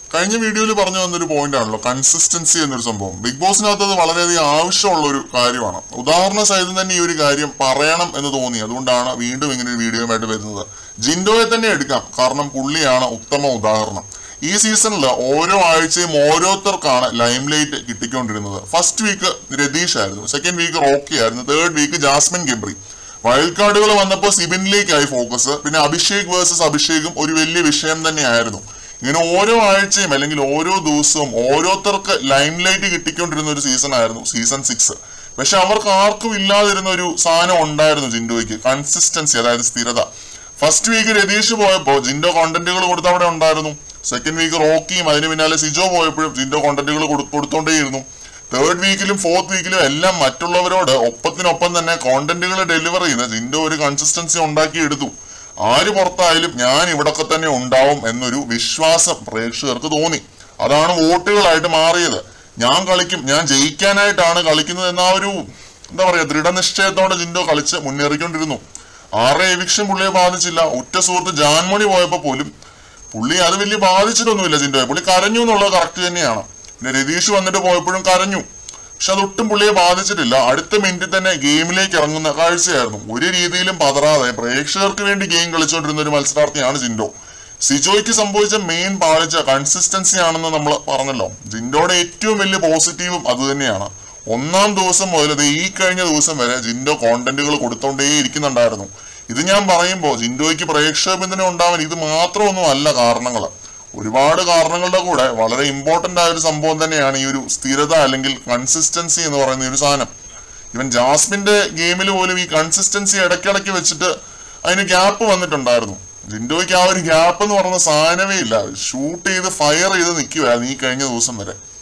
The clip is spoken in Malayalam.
കഴിഞ്ഞ വീഡിയോയിൽ പറഞ്ഞു വന്നൊരു പോയിന്റ് ആണല്ലോ കൺസിസ്റ്റൻസി എന്നൊരു സംഭവം ബിഗ് ബോസിനകത്ത് അത് വളരെയധികം ആവശ്യമുള്ള ഒരു കാര്യമാണ് ഉദാഹരണ സഹിതം തന്നെ ഈ ഒരു കാര്യം പറയണം എന്ന് തോന്നി അതുകൊണ്ടാണ് വീണ്ടും ഇങ്ങനെ ഒരു വീഡിയോയുമായിട്ട് വരുന്നത് ജിൻഡോയെ തന്നെ എടുക്കാം കാരണം പുള്ളിയാണ് ഉത്തമ ഉദാഹരണം ഈ സീസണിൽ ഓരോ ആഴ്ചയും ഓരോരുത്തർക്കാണ് ലൈം ലൈറ്റ് കിട്ടിക്കൊണ്ടിരുന്നത് ഫസ്റ്റ് വീക്ക് രതീഷ് ആയിരുന്നു സെക്കൻഡ് വീക്ക് റോക്കി ആയിരുന്നു third week Jasmine Gabri wild കാർഡുകൾ വന്നപ്പോൾ സിബിനിലേക്കായി ഫോക്കസ് പിന്നെ അഭിഷേക് വേഴ്സസ് അഭിഷേകും ഒരു വലിയ വിഷയം തന്നെയായിരുന്നു ഇങ്ങനെ ഓരോ ആഴ്ചയും അല്ലെങ്കിൽ ഓരോ ദിവസവും ഓരോരുത്തർക്ക് ലൈം ലൈറ്റ് കിട്ടിക്കൊണ്ടിരുന്ന ഒരു സീസൺ ആയിരുന്നു സീസൺ സിക്സ് പക്ഷെ അവർക്ക് ആർക്കും ഇല്ലാതിരുന്ന ഒരു സാധനം ഉണ്ടായിരുന്നു ജിൻഡോയ്ക്ക് കൺസിസ്റ്റൻസി അതായത് സ്ഥിരത ഫസ്റ്റ് വീക്ക് രതീഷ് പോയപ്പോ ജിൻഡോ കോണ്ടന്റുകൾ കൊടുത്ത അവിടെ ഉണ്ടായിരുന്നു സെക്കൻഡ് വീക്ക് റോക്കിയും അതിന് പിന്നാലെ സിജോ പോയപ്പോഴും ജിൻഡോ കോണ്ടന്റുകൾ കൊടുത്തോണ്ടേയിരുന്നു തേർഡ് വീക്കിലും ഫോർത്ത് വീക്കിലും എല്ലാം മറ്റുള്ളവരോട് ഒപ്പത്തിനൊപ്പം തന്നെ കോണ്ടന്റുകൾ ഡെലിവർ ചെയ്ത് ജിൻഡോ ഒരു കൺസിസ്റ്റൻസി ഉണ്ടാക്കി എടുത്തു ആര് പുറത്തായാലും ഞാൻ ഇവിടൊക്കെ തന്നെ ഉണ്ടാവും എന്നൊരു വിശ്വാസം പ്രേക്ഷകർക്ക് തോന്നി അതാണ് വോട്ടുകളായിട്ട് മാറിയത് ഞാൻ കളിക്കും ഞാൻ ജയിക്കാനായിട്ടാണ് കളിക്കുന്നത് എന്ന ആ ഒരു എന്താ പറയാ ദൃഢനിശ്ചയത്തോടെ ജിൻഡോ കളിച്ച് മുന്നേറിക്കൊണ്ടിരുന്നു ആറെ എവിക്ഷൻ പുള്ളിയെ ബാധിച്ചില്ല ഉറ്റ സുഹൃത്ത് ജാൻമണി പോയപ്പോ പോലും പുള്ളി അത് വലിയ ബാധിച്ചിട്ടൊന്നുമില്ല ജിൻഡോയെ പുള്ളി കരഞ്ഞു എന്നുള്ളത് കറക്റ്റ് തന്നെയാണ് പിന്നെ രതീഷ് വന്നിട്ട് പോയപ്പോഴും കരഞ്ഞു പക്ഷെ അതൊട്ടും പുള്ളിയെ ബാധിച്ചിട്ടില്ല അടുത്ത മിനിറ്റിൽ തന്നെ ഗെയിമിലേക്ക് ഇറങ്ങുന്ന കാഴ്ചയായിരുന്നു ഒരു രീതിയിലും പതറാതെ പ്രേക്ഷകർക്ക് വേണ്ടി ഗെയിം കളിച്ചുകൊണ്ടിരുന്ന ഒരു മത്സരാർത്ഥിയാണ് ജിൻഡോ സിജോയ്ക്ക് സംഭവിച്ച മെയിൻ പാളിച്ച കൺസിസ്റ്റൻസി ആണെന്ന് നമ്മൾ പറഞ്ഞല്ലോ ജിൻഡോയുടെ ഏറ്റവും വലിയ പോസിറ്റീവും അത് തന്നെയാണ് ഒന്നാം ദിവസം മുതൽ ദേ ഈ കഴിഞ്ഞ ദിവസം വരെ ജിൻഡോ കോണ്ടന്റുകൾ കൊടുത്തോണ്ടേ ഇരിക്കുന്നുണ്ടായിരുന്നു ഇത് ഞാൻ പറയുമ്പോൾ ജിൻഡോയ്ക്ക് പ്രേക്ഷക പിന്തുണ ഉണ്ടാവാൻ ഇത് മാത്രമൊന്നും അല്ല കാരണങ്ങൾ ഒരുപാട് കാരണങ്ങളുടെ കൂടെ വളരെ ഇമ്പോർട്ടന്റ് ആയ ഒരു സംഭവം തന്നെയാണ് ഈ ഒരു സ്ഥിരത അല്ലെങ്കിൽ കൺസിസ്റ്റൻസി എന്ന് പറയുന്ന ഈ ഒരു സാധനം ഇവൻ ജാസ്മിന്റെ ഗെയിമിൽ പോലും ഈ കൺസിസ്റ്റൻസി ഇടയ്ക്കിടയ്ക്ക് വെച്ചിട്ട് അതിന് ഗ്യാപ്പ് വന്നിട്ടുണ്ടായിരുന്നു ജിൻഡോയ്ക്ക് ആ ഒരു ഗ്യാപ്പ് എന്ന് പറയുന്ന സാധനമേ ഇല്ല ഷൂട്ട് ചെയ്ത് ഫയർ ചെയ്ത് നിൽക്കുമായിരുന്നു ഈ കഴിഞ്ഞ ദിവസം വരെ